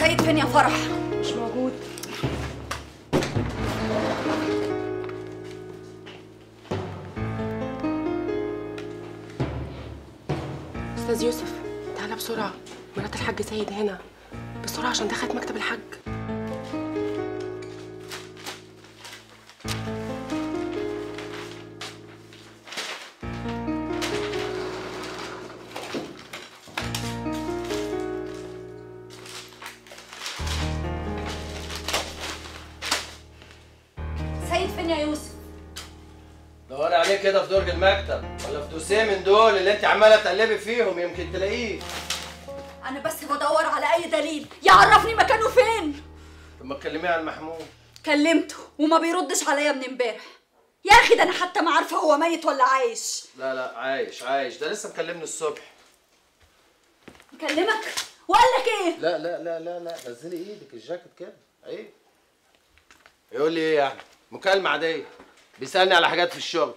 سيد فين يا فرح مش موجود استاذ يوسف تعالى بسرعه مرات الحاج سيد هنا بسرعه عشان دخلت مكتب الحاج سيد فين يا يوسف دور عليه كده في درج المكتب ولا في دوسيه من دول اللي انت عماله تقلبي فيهم يمكن تلاقيه انا بس بدور على اي دليل يعرفني مكانه فين طب ما تكلميه عن محمود كلمته وما بيردش عليا من امبارح يا اخي ده انا حتى ما عارفه هو ميت ولا عايش لا لا عايش عايش ده لسه مكلمني الصبح مكلمك وقال لك ايه لا لا لا لا لا نزلي ايدك الجاكيت كده عيب يقول لي ايه يعني مكالمة عادية بيسألني على حاجات في الشغل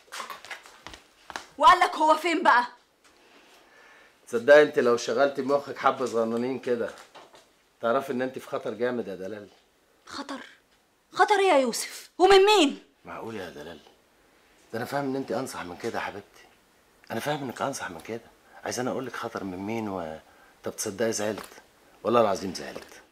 وقال لك هو فين بقى تصدقي انت لو شغلتي مخك حبة صغننين كده تعرفي ان انت في خطر جامد يا دلال خطر خطر ايه يا يوسف ومن مين معقول يا دلال ده انا فاهم ان انت انصح من كده يا حبيبتي انا فاهم انك انصح من كده عايز انا اقول لك خطر من مين و طب تصدقي زعلت والله العظيم زعلت